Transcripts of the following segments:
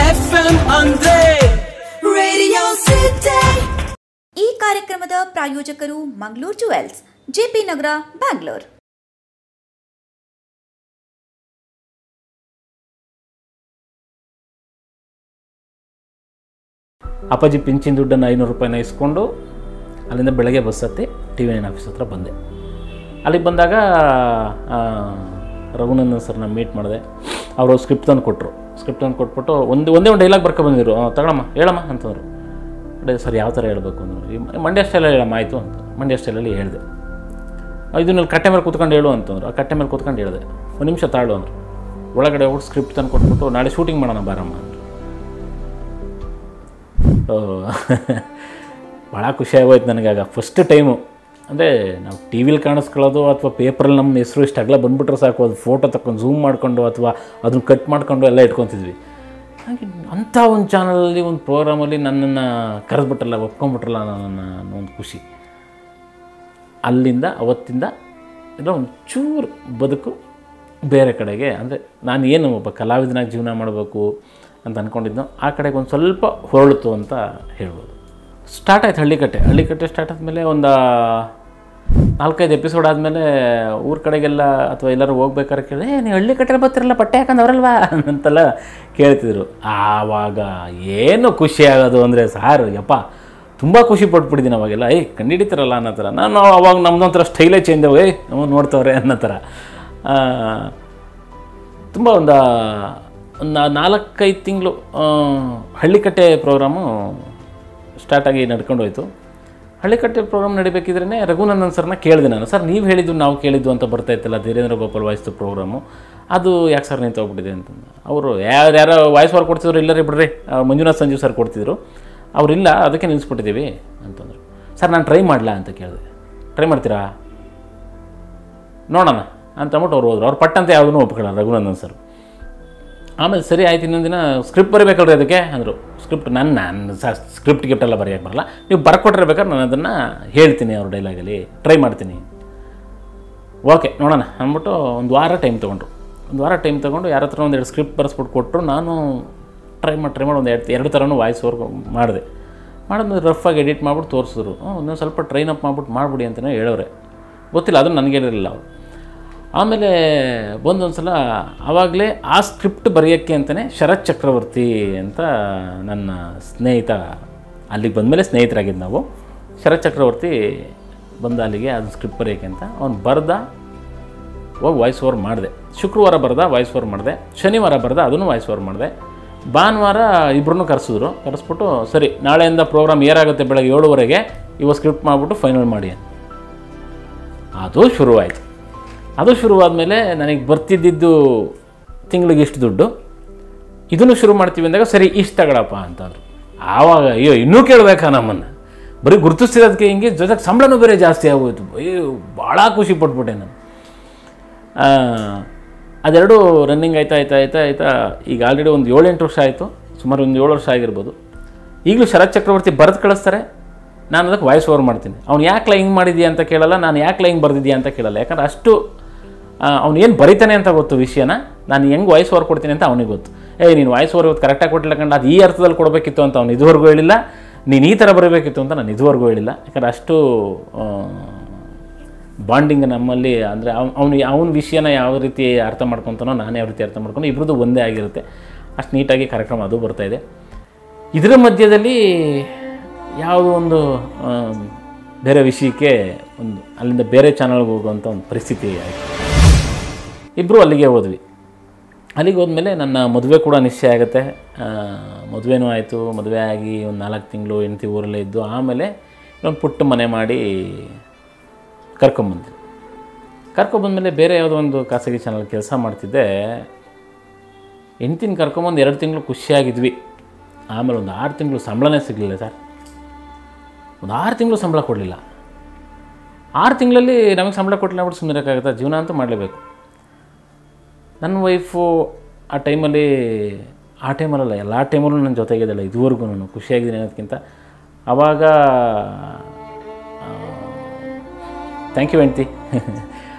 FM ಅಂದ್ರೆ Radio City. ಈ ಕಾರ್ಯಕ್ರಮದ ಪ್ರಾಯೋಜಕರು ಮಂಗಳೂರು ಜುವೆಲ್ಸ್ ಜೆಪಿ ನಗರ ಬ್ಯಾಂಗ್ಳೂರ್ ಅಪ್ಪಾಜಿ ಪಿಂಚಿನ ದುಡ್ಡನ್ನು ಐನೂರು ರೂಪಾಯಿನ ಇಸ್ಕೊಂಡು ಅಲ್ಲಿಂದ ಬೆಳಗ್ಗೆ ಬಸ್ ಹತ್ತಿ ಟಿ ವಿ ನೈನ್ ಆಫೀಸ್ ಹತ್ರ ಬಂದೆ ಅಲ್ಲಿಗೆ ಬಂದಾಗ ಆ, ರಘುನಂದನ್ ಸರ್ನ ಮೀಟ್ ಮಾಡಿದೆ ಅವರು ಸ್ಕ್ರಿಪ್ಟ್ ತಂದು ಕೊಟ್ಟರು ಸ್ಕ್ರಿಪ್ಟ್ ತಂದು ಕೊಟ್ಬಿಟ್ಟು ಒಂದು ಒಂದೇ ಒಂದು ಡೈಲಾಗ್ ಬರ್ಕೊ ಬಂದಿದ್ರು "ಆ, ತಗೊಳಮ್ಮ ಹೇಳಮ್ಮ ಅಂತಂದರು ಅದೇ ಸರ್ ಯಾವ ಥರ ಹೇಳಬೇಕು ಅಂದರು ಈ ಮಂಡ್ಯ ಸ್ಟೈಲಲ್ಲಿ ಹೇಳಮ್ಮ ಆಯಿತು ಅಂತ ಮಂಡ್ಯ ಸ್ಟೈಲಲ್ಲಿ ಹೇಳಿದೆ ಇದನ್ನಲ್ಲಿ ಕಟ್ಟೆ ಮೇಲೆ ಕೂತ್ಕೊಂಡು ಹೇಳು ಅಂತಂದ್ರು ಆ ಕಟ್ಟೆ ಮೇಲೆ ಕೂತ್ಕೊಂಡು ಹೇಳಿದೆ ಒಂದು ನಿಮಿಷ ತಾಳು ಅಂದರು ಒಳಗಡೆ ಹೋಗಿ ಸ್ಕ್ರಿಪ್ಟ್ ತಂದು ಕೊಟ್ಬಿಟ್ಟು ನಾಳೆ ಶೂಟಿಂಗ್ ಮಾಡೋಣ ಬಾರಮ್ಮ ಅಂದರು ಸೊ ಭಾಳ ಖುಷಿ ಆಗೋಯ್ತು ನನಗಾಗ ಫಸ್ಟ್ ಟೈಮು ಅಂದರೆ ನಾವು ಟಿ ವಿಲಿ ಕಾಣಿಸ್ಕೊಳ್ಳೋದು ಅಥವಾ ಪೇಪರಲ್ಲಿ ನಮ್ಮ ಹೆಸರು ಇಷ್ಟು ಅಗಲ ಬಂದ್ಬಿಟ್ರೆ ಸಾಕು ಅದು ಫೋಟೋ ತಗೊಂಡು ಝೂಮ್ ಮಾಡಿಕೊಂಡು ಅಥವಾ ಅದನ್ನ ಕಟ್ ಮಾಡ್ಕೊಂಡು ಎಲ್ಲ ಇಟ್ಕೊತಿದ್ವಿ ಹಾಗೆ ಅಂಥ ಒಂದು ಚಾನಲಲ್ಲಿ ಒಂದು ಪ್ರೋಗ್ರಾಮಲ್ಲಿ ನನ್ನನ್ನು ಕರೆದ್ಬಿಟ್ರಲ್ಲ ಒಪ್ಕೊಂಡ್ಬಿಟ್ರಲ್ಲ ನನ್ನನ್ನು ಅನ್ನೋ ಒಂದು ಖುಷಿ ಅಲ್ಲಿಂದ ಅವತ್ತಿಂದ ಎಲ್ಲ ಒಂದು ಚೂರು ಬದುಕು ಬೇರೆ ಕಡೆಗೆ ಅಂದರೆ ನಾನು ಏನು ಒಬ್ಬ ಕಲಾವಿದನಾಗಿ ಜೀವನ ಮಾಡಬೇಕು ಅಂತ ಅಂದ್ಕೊಂಡಿದ್ನೋ ಆ ಕಡೆಗೆ ಒಂದು ಸ್ವಲ್ಪ ಹೊರಳಿತು ಅಂತ ಹೇಳ್ಬೋದು ಸ್ಟಾರ್ಟ್ ಆಯ್ತು ಹಳ್ಳಿಕಟ್ಟೆ ಹಳ್ಳಿಕಟ್ಟೆ ಸ್ಟಾರ್ಟ್ ಆದಮೇಲೆ ಒಂದು ನಾಲ್ಕೈದು ಎಪಿಸೋಡ್ ಆದಮೇಲೆ ಊರ ಕಡೆಗೆಲ್ಲ ಅಥವಾ ಎಲ್ಲರೂ ಹೋಗ್ಬೇಕಾದ್ರೆ ಕೇಳಿದೆ ಏ ನೀವು ಹಳ್ಳಿ ಕಟ್ಟೆ ಬರ್ತಿರಲ್ಲ ಬಟ್ಟೆ ಹಾಕಂದವ್ರಲ್ವಾ ಅಂತೆಲ್ಲ ಕೇಳ್ತಿದ್ರು ಆವಾಗ ಏನು ಖುಷಿ ಆಗೋದು ಅಂದರೆ ಸಾರು ಯಪ್ಪ ತುಂಬ ಖುಷಿ ಪಟ್ಬಿಟ್ಟಿದ್ದೀನಿ ಅವಾಗೆಲ್ಲ ಏಯ್ ಕಂಡಿಡಿತಾರಲ್ಲ ಅನ್ನೋ ಥರ ನಾನು ಅವಾಗ ನಮ್ಮದೊಂಥರ ಸ್ಟೈಲೇ ಚೇಂಜ್ ಆಗಿ ಏಯ್ ನಾವು ನೋಡ್ತವ್ರೆ ಅನ್ನೋ ಥರ ತುಂಬ ಒಂದು ಒಂದು ನಾಲ್ಕೈದು ತಿಂಗಳು ಹಳ್ಳಿಕಟ್ಟೆ ಪ್ರೋಗ್ರಾಮು ಸ್ಟಾರ್ಟಾಗಿ ನಡ್ಕೊಂಡು ಹೋಯ್ತು ಹಳ್ಳಿಕಟ್ಟೆ ಪ್ರೋಗ್ರಾಮ್ ನಡಿಬೇಕಿದ್ರೇ ರಘುನಂದನ್ ಸರ್ನ ಕೇಳಿದೆ ನಾನು ಸರ್ ನೀವು ಹೇಳಿದ್ದು ನಾವು ಕೇಳಿದ್ದು ಅಂತ ಬರ್ತಾ ಇತ್ತಲ್ಲ ಧೀರೇಂದ್ರ ಗೋಪಾಲ್ ವಾಯ್ಸ್ದು ಪ್ರೋಗ್ರಾಮು ಅದು ಯಾಕೆ ಸರ್ ನಿಂತು ಹೋಗ್ಬಿಟ್ಟಿದೆ ಅಂತಂದು ಅವರು ಯಾರು ಯಾರೋ ವಾಯ್ಸ್ ವಾರ್ ಕೊಡ್ತಿದ್ರು ಇಲ್ಲರಿ ಬಿಡ್ರಿ ಆ, ಮಂಜುನಾಥ್ ಸಂಜೀವ್ ಸರ್ ಕೊಡ್ತಿದ್ರು ಅವರಿಲ್ಲ ಅದಕ್ಕೆ ನಿಲ್ಲಿಸ್ಬಿಟ್ಟಿದ್ದೀವಿ ಅಂತಂದರು ಸರ್ ನಾನು ಟ್ರೈ ಮಾಡಲಾ ಅಂತ ಕೇಳಿದೆ ಟ್ರೈ ಮಾಡ್ತೀರಾ ನೋಡೋಣ ಅಂತ ಅಂದ್ಬಿಟ್ಟು ಅವ್ರು ಹೋದ್ರು ಅವ್ರು ಪಟ್ಟಂತೆ ಯಾವುದೂ ಒಪ್ಕೊಳ್ಳಲ್ಲ ರಘುನಂದನ್ ಸರ್ ಆಮೇಲೆ ಸರಿ ಆಯ್ತು ಇನ್ನೊಂದು ದಿನ ಸ್ಕ್ರಿಪ್ಟ್ ಬರೀಬೇಕಲ್ರಿ ಅದಕ್ಕೆ ಅಂದರು ಸ್ಕ್ರಿಪ್ಟ್ ನಾನು ನಾನು ಸ ಸ್ಕ್ರಿಪ್ಟ್ ಗಿಫ್ಟ್ ಎಲ್ಲ ಬರೆಯೋಕ್ಕೆ ಬರಲ್ಲ ನೀವು ಬರ್ಕೊಟ್ಟಿರ್ಬೇಕಾದ್ರೆ ನಾನು ಅದನ್ನು ಹೇಳ್ತೀನಿ ಅವ್ರ ಡೈಲಾಗಲ್ಲಿ ಟ್ರೈ ಮಾಡ್ತೀನಿ ಓಕೆ ನೋಡೋಣ ಅಂದ್ಬಿಟ್ಟು ಒಂದು ವಾರ ಟೈಮ್ ತೊಗೊಂಡ್ರು ಒಂದು ವಾರ ಟೈಮ್ ತೊಗೊಂಡು ಯಾರ ಹತ್ರ ಒಂದು ಎರಡು ಸ್ಕ್ರಿಪ್ಟ್ ಬರೆಸ್ಬಿಟ್ಟು ಕೊಟ್ಟರು ನಾನು ಟ್ರೈ ಮಾಡಿ ಟ್ರೈ ಮಾಡಿ ಒಂದು ಎರಡು ಎರಡು ಥರನೂ ವಾಯ್ಸ್ ಓವರ್ ಮಾಡಿದೆ ಮಾಡಿದ್ಮೇಲೆ ರಫಾಗಿ ಎಡಿಟ್ ಮಾಡ್ಬಿಟ್ಟು ತೋರಿಸಿದ್ರು ಒಂದೊಂದು ಸ್ವಲ್ಪ ಟ್ರೈನ್ ಅಪ್ ಮಾಡ್ಬಿಟ್ಟು ಮಾಡಿಬಿಡಿ ಅಂತಲೇ ಹೇಳೋರೆ ಗೊತ್ತಿಲ್ಲ ಅದು ನನಗೆ ಹೇಳಿರಲಿಲ್ಲ ಅವರು ಆಮೇಲೆ ಬಂದೊಂದು ಸಲ ಆವಾಗಲೇ ಆ ಸ್ಕ್ರಿಪ್ಟ್ ಬರೆಯೋಕ್ಕೆ ಅಂತಲೇ ಶರತ್ ಚಕ್ರವರ್ತಿ ಅಂತ ನನ್ನ ಸ್ನೇಹಿತ ಅಲ್ಲಿಗೆ ಬಂದಮೇಲೆ ಸ್ನೇಹಿತರಾಗಿದ್ದು ನಾವು ಶರತ್ ಚಕ್ರವರ್ತಿ ಬಂದ ಅಲ್ಲಿಗೆ ಅದು ಸ್ಕ್ರಿಪ್ಟ್ ಬರೆಯೋಕ್ಕೆ ಅಂತ ಅವ್ನು ಬರ್ದ ಹೋಗಿ ವಾಯ್ಸ್ ಓವರ್ ಮಾಡಿದೆ ಶುಕ್ರವಾರ ಬರ್ದ ವಾಯ್ಸ್ ಓವರ್ ಮಾಡಿದೆ ಶನಿವಾರ ಬರ್ದ ಅದನ್ನು ವಾಯ್ಸ್ ಓವರ್ ಮಾಡಿದೆ ಭಾನುವಾರ ಇಬ್ಬರನ್ನೂ ಕರೆಸಿದ್ರು ಕರೆಸ್ಬಿಟ್ಟು ಸರಿ ನಾಳೆಯಿಂದ ಪ್ರೋಗ್ರಾಮ್ ಏರಾಗುತ್ತೆ ಬೆಳಗ್ಗೆ ಏಳುವರೆಗೆ ಇವಾಗ ಸ್ಕ್ರಿಪ್ಟ್ ಮಾಡಿಬಿಟ್ಟು ಫೈನಲ್ ಮಾಡಿ ಅಂತ ಅದು ಶುರುವಾಯಿತು ಅದು ಶುರುವಾದಮೇಲೆ ನನಗೆ ಬರ್ತಿದ್ದಿದ್ದು ತಿಂಗಳಿಗೆ ಇಷ್ಟು ದುಡ್ಡು ಇದನ್ನು ಶುರು ಮಾಡ್ತೀವಿ ಅಂದಾಗ ಸರಿ ಇಷ್ಟು ತಗೊಳಪ್ಪ ಅಂತಂದರು ಆವಾಗ ಅಯ್ಯೋ ಇನ್ನೂ ಕೇಳಬೇಕಾ ನಮ್ಮನ್ನು ಬರೀ ಗುರುತಿಸ್ತಿರೋದಕ್ಕೆ ಹಿಂಗೆ ಜೊತೆಗೆ ಸಂಬಳನೂ ಬೇರೆ ಜಾಸ್ತಿ ಆಗೋಯ್ತು ಅಯ್ಯೋ ಭಾಳ ಖುಷಿ ಪಟ್ಬಿಟ್ಟೆ ನಾನು ಆ, ಅದೆರಡು ರನ್ನಿಂಗ್ ಆಯ್ತಾ ಆಯ್ತಾ ಆಯ್ತಾ ಆಯ್ತಾ ಈಗ ಆಲ್ರೆಡಿ ಒಂದು ಏಳೆಂಟು ವರ್ಷ ಆಯಿತು ಸುಮಾರು ಒಂದು ಏಳು ವರ್ಷ ಆಗಿರ್ಬೋದು ಈಗಲೂ ಶರತ್ ಚಕ್ರವರ್ತಿ ಬರೆದು ಕಳಿಸ್ತಾರೆ ನಾನು ಅದಕ್ಕೆ ವಾಯ್ಸ್ ಓವರ್ ಮಾಡ್ತೀನಿ ಅವ್ನು ಯಾಕೆ ಹಿಂಗೆ ಮಾಡಿದ್ಯಾ ಅಂತ ಕೇಳಲ್ಲ ನಾನು ಯಾಕೆ ಹಿಂಗೆ ಬರೆದಿದ್ಯಾ ಅಂತ ಕೇಳಲ್ಲ ಯಾಕಂದ್ರೆ ಅಷ್ಟು ಅವ್ನು ಏನು ಬರಿತಾನೆ ಅಂತ ಗೊತ್ತು ವಿಷಯನ ನಾನು ಹೆಂಗೆ ವಾಯ್ಸ್ ಓವರ್ ಕೊಡ್ತೀನಿ ಅಂತ ಅವನಿಗೆ ಗೊತ್ತು ಏ ನೀನು ವಾಯ್ಸ್ ಓವರ್ ಇವತ್ತು ಕರೆಕ್ಟಾಗಿ ಕೊಟ್ಟಿಲ್ಲ ಕಂಡು ಅದು ಈ ಅರ್ಥದಲ್ಲಿ ಕೊಡಬೇಕಿತ್ತು ಅಂತ ಅವ್ನು ಇದುವರೆಗೂ ಹೇಳಿಲ್ಲ ನೀನು ಈ ಥರ ಬರಬೇಕಿತ್ತು ಅಂತ ನಾನು ಇದುವರೆಗೂ ಹೇಳಿಲ್ಲ ಯಾಕಂದ್ರೆ ಅಷ್ಟು ಬಾಂಡಿಂಗ್ ನಮ್ಮಲ್ಲಿ ಅಂದರೆ ಅವನು ಅವನ ವಿಷಯನ ಯಾವ ರೀತಿ ಅರ್ಥ ಮಾಡ್ಕೊತಾನೋ ನಾನು ಯಾವ ರೀತಿ ಅರ್ಥ ಮಾಡ್ಕೊಂಡು ಇಬ್ಬರದ್ದು ಒಂದೇ ಆಗಿರುತ್ತೆ ಅಷ್ಟು ನೀಟಾಗಿ ಕಾರ್ಯಕ್ರಮ ಅದು ಬರ್ತಾಯಿದೆ ಇದರ ಮಧ್ಯದಲ್ಲಿ ಯಾವುದೋ ಒಂದು ಆ, ಬೇರೆ ವಿಷಯಕ್ಕೆ ಒಂದು ಅಲ್ಲಿಂದ ಬೇರೆ ಚಾನಲ್ಗೆ ಹೋಗುವಂಥ ಒಂದು ಪರಿಸ್ಥಿತಿ ಆಯಿತು ಇಬ್ಬರು ಅಲ್ಲಿಗೆ ಹೋದ್ವಿ ಅಲ್ಲಿಗೆ ಹೋದ್ಮೇಲೆ ನನ್ನ ಮದುವೆ ಕೂಡ ನಿಶ್ಚಯ ಆಗುತ್ತೆ ಮದುವೆನೂ ಆಯಿತು ಮದುವೆ ಆಗಿ ಒಂದು ನಾಲ್ಕು ತಿಂಗಳು ಹೆಂಡತಿ ಊರಲ್ಲೇ ಇದ್ದು ಆಮೇಲೆ ಒಂದು ಪುಟ್ಟ ಮನೆ ಮಾಡಿ ಕರ್ಕೊಂಬಂದ್ವಿ ಕರ್ಕೊಂಬಂದಮೇಲೆ ಬೇರೆ ಯಾವುದೋ ಒಂದು ಖಾಸಗಿ ಚಾನಲ್ ಕೆಲಸ ಮಾಡ್ತಿದ್ದೆ ಹೆಂಡ್ತಿನ ಕರ್ಕೊಂಬಂದು ಎರಡು ತಿಂಗಳು ಖುಷಿಯಾಗಿದ್ವಿ ಆಮೇಲೆ ಒಂದು ಆರು ತಿಂಗಳು ಸಂಬಳನೇ ಸಿಗಲಿಲ್ಲ ಸರ್ ಒಂದು ಆರು ತಿಂಗಳು ಸಂಬಳ ಕೊಡಲಿಲ್ಲ ಆರು ತಿಂಗಳಲ್ಲಿ ನಮಗೆ ಸಂಬಳ ಕೊಟ್ಟಿಲ್ಲ ಬಿಟ್ಟು ಸುಮ್ಮನೆ ಇರೋಕ್ಕಾಗುತ್ತಾ ಜೀವನ ಅಂತೂ ಮಾಡಲೇಬೇಕು ನನ್ನ ವೈಫು ಆ ಟೈಮಲ್ಲಿ ಆ ಟೈಮಲ್ಲ ಎಲ್ಲ ಟೈಮಲ್ಲೂ ನನ್ನ ಜೊತೆಗಿದ್ದಾಳೆ ಇದುವರೆಗೂ ನಾನು ಖುಷಿಯಾಗಿದ್ದೀನಿ ಅನ್ನೋದಕ್ಕಿಂತ ಆವಾಗ ಥ್ಯಾಂಕ್ ಯು ಹೆಂಡ್ತಿ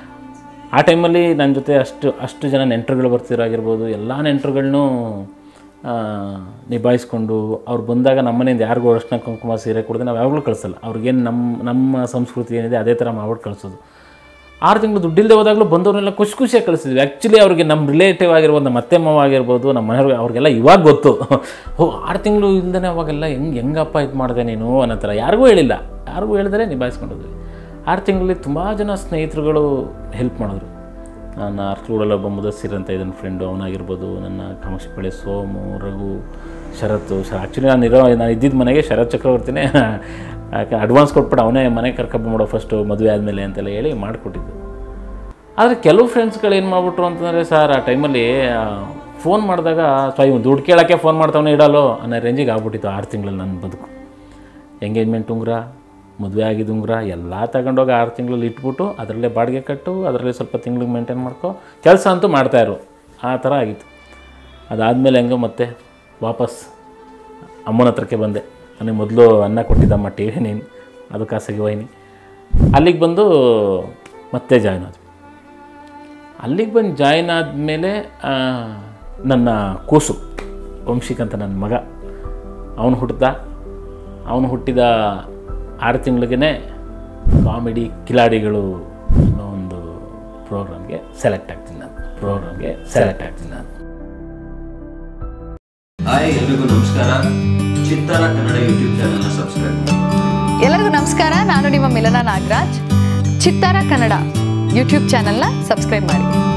ಆ ಟೈಮಲ್ಲಿ ನನ್ನ ಜೊತೆ ಅಷ್ಟು ಅಷ್ಟು ಜನ ನೆಂಟರುಗಳು ಬರ್ತಿರಾಗಿರ್ಬೋದು ಎಲ್ಲ ನೆಂಟರುಗಳನ್ನೂ ಆ, ನಿಭಾಯಿಸ್ಕೊಂಡು ಅವ್ರು ಬಂದಾಗ ನಮ್ಮನೆಯಿಂದ ಯಾರಿಗೂ ಅರ್ಶಿನ ಕುಂಕುಮ ಸೀರೆ ಕೊಡದೆ ನಾವು ಯಾವಾಗಲೂ ಕಳಿಸಲ್ಲ ಅವ್ರಿಗೇನು ನಮ್ಮ ನಮ್ಮ ಸಂಸ್ಕೃತಿ ಏನಿದೆ ಅದೇ ಥರ ಮಾಡ್ಬಿಟ್ಟು ಕಳಿಸೋದು ಆರು ತಿಂಗಳು ದುಡ್ಡಿಲ್ಲದೆ ಹೋದಾಗಲೂ ಬಂದವ್ರನ್ನೆಲ್ಲ ಖುಷಿ ಖುಷಿಯಾಗಿ ಕಳಿಸಿದ್ವಿ ಆ್ಯಕ್ಚುಲಿ ಅವ್ರಿಗೆ ನಮ್ಮ ರಿಲೇಟಿವ್ ಆಗಿರ್ಬೋದು ನಮ್ಮ ಅತ್ತೆ ಮಾವ ಆಗಿರ್ಬೋದು ನಮ್ಮ ಮನೆಯವ್ರಿಗೆ ಅವ್ರಿಗೆಲ್ಲ ಇವಾಗ ಗೊತ್ತು ಓ ಆರು ತಿಂಗಳು ಇಲ್ದೇ ಅವಾಗೆಲ್ಲ ಹೆಂಗೆ ಹೆಂಗಪ್ಪ ಇದು ಮಾಡಿದೆ ನೀನು ಅನ್ನೋ ಥರ ಯಾರಿಗೂ ಹೇಳಿಲ್ಲ ಯಾರಿಗೂ ಹೇಳಿದ್ರೆ ನಿಭಾಯಿಸ್ಕೊಂಡಿದ್ವಿ ಆರು ತಿಂಗಳಲ್ಲಿ ತುಂಬ ಜನ ಸ್ನೇಹಿತರುಗಳು ಹೆಲ್ಪ್ ಮಾಡಿದ್ರು ನನ್ನ ಅರ್ಕಲೂಡಲ್ಲ ಒಬ್ಬ ಮುದಸ್ಸಿರ್ ಅಂತ ಇದನ್ನ ಫ್ರೆಂಡು ಅವನಾಗಿರ್ಬೋದು ನನ್ನ ಕಾಮಶಿಪಳೆ ಸೋಮು ರಘು ಶರತ್ತು ಶ ಆ್ಯಕ್ಚುಲಿ ನಾನು ಇರೋ ನಾನು ಇದ್ದಿದ್ದ ಮನೆಗೆ ಶರತ್ ಚಕ್ರವರ್ತಿನೇ ಅಡ್ವಾನ್ಸ್ ಕೊಟ್ಬಿಟ್ಟು ಅವನೇ ಮನೆ ಕರ್ಕೊಂಬ ಫಸ್ಟು ಮದುವೆ ಆದಮೇಲೆ ಅಂತೆಲ್ಲ ಹೇಳಿ ಮಾಡಿಕೊಟ್ಟಿದ್ದು ಆದರೆ ಕೆಲವು ಫ್ರೆಂಡ್ಸ್ಗಳು ಏನು ಮಾಡ್ಬಿಟ್ರು ಅಂತಂದರೆ ಸರ್ ಆ ಟೈಮಲ್ಲಿ ಫೋನ್ ಮಾಡಿದಾಗ ಸೊ ಇವ್ನು ದುಡ್ಡು ಕೇಳೋಕ್ಕೆ ಫೋನ್ ಮಾಡ್ತಾವನೇ ಇಡಲ್ಲೋ ಅನ್ನೋ ರೇಂಜಿಗೆ ಆಗ್ಬಿಟ್ಟಿತ್ತು ಆರು ತಿಂಗಳಲ್ಲಿ ನನ್ನ ಬದುಕು ಎಂಗೇಜ್ಮೆಂಟ್ ಉಂಗುರ ಮದುವೆ ಆಗಿದ್ದು ಉಂಗುರ ಎಲ್ಲ ತಗೊಂಡೋಗಿ ಆರು ತಿಂಗಳಲ್ಲಿ ಇಟ್ಬಿಟ್ಟು ಅದರಲ್ಲೇ ಬಾಡಿಗೆ ಕಟ್ಟು ಅದರಲ್ಲೇ ಸ್ವಲ್ಪ ತಿಂಗ್ಳಿಗೆ ಮೇಂಟೈನ್ ಮಾಡ್ಕೊ ಕೆಲಸ ಅಂತೂ ಮಾಡ್ತಾಯಿರು ಆ ಥರ ಆಗಿತ್ತು ಅದಾದಮೇಲೆ ಹೆಂಗೋ ಮತ್ತೆ ವಾಪಸ್ ಅಮ್ಮನ ಹತ್ರಕ್ಕೆ ಬಂದೆ ನನಗೆ ಮೊದಲು ಅನ್ನ ಕೊಟ್ಟಿದ್ದಮ್ಮ ಟಿ ವಿ ನೀನು ಅದು ಖಾಸಗಿ ವಾಹಿನಿ ಅಲ್ಲಿಗೆ ಬಂದು ಮತ್ತೆ ಜಾಯ್ನ್ ಆದ್ವಿ ಅಲ್ಲಿಗೆ ಬಂದು ಜಾಯ್ನ್ ಆದಮೇಲೆ ನನ್ನ ಕೂಸು ವಂಶಿಕ್ ಅಂತ ನನ್ನ ಮಗ ಅವನು ಹುಟ್ಟಿದ ಅವನು ಹುಟ್ಟಿದ ಆರು ತಿಂಗಳಿಗೇ ಕಾಮಿಡಿ ಕಿಲಾಡಿಗಳು ಅನ್ನೋ ಒಂದು ಪ್ರೋಗ್ರಾಮ್ಗೆ ಸೆಲೆಕ್ಟ್ ಆಗ್ತೀನಿ ನಾನು ಪ್ರೋಗ್ರಾಮ್ಗೆ ಸೆಲೆಕ್ಟ್ ಆಗ್ತೀನಿ ನಾನು ಹಾಯ್ ಎಲ್ರಿಗೂ ನಮಸ್ಕಾರ ಚಿತ್ತಾರ ಕನ್ನಡ ಯೂಟ್ಯೂಬ್ ಚಾನೆಲ್ನ ಸಬ್ಸ್ಕ್ರೈಬ್ ಮಾಡಿ ಎಲ್ಲರಿಗೂ ನಮಸ್ಕಾರ ನಾನು ನಿಮ್ಮ ಮಿಲನ ನಾಗರಾಜ್ ಚಿತ್ತಾರ ಕನ್ನಡ ಯೂಟ್ಯೂಬ್ ಚಾನಲ್ನ ಸಬ್ಸ್ಕ್ರೈಬ್ ಮಾಡಿ